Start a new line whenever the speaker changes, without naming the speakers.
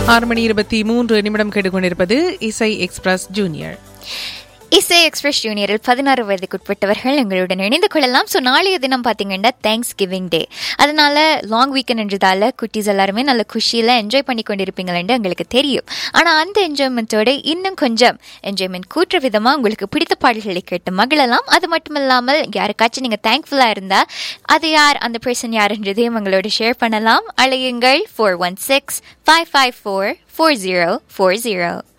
ஆறு மணி இருபத்தி மூன்று நிமிடம் கேட்டுக்கொண்டிருப்பது இசை எக்ஸ்பிரஸ் ஜூனியர்
இசை எக்ஸ்பிரஸ் ஜூனியரில் பதினாறு வயதுக்குட்பட்டவர்கள் எங்களுடன் இணைந்து கொள்ளலாம் ஸோ நாளைய தினம் பார்த்தீங்கன்னா தேங்க்ஸ் கிவிங் டே அதனால லாங் வீக்கெண்ட் என்றதால குட்டீஸ் எல்லாருமே நல்ல குஷியில் என்ஜாய் பண்ணி கொண்டிருப்பீங்களேன்னு எங்களுக்கு தெரியும் ஆனால் அந்த என்ஜாய்மெண்ட்டோட இன்னும் கொஞ்சம் என்ஜாய்மெண்ட் கூட்டுற விதமாக உங்களுக்கு பிடித்த பாடல்களை கேட்டு மகிழலாம் அது மட்டும் இல்லாமல் யாருக்காச்சும் நீங்கள் தேங்க்ஃபுல்லாக இருந்தால் அது யார் அந்த பர்சன் யாருன்றதையும் எங்களோட ஷேர் பண்ணலாம் அழையுங்கள் four one six five five four four zero four zero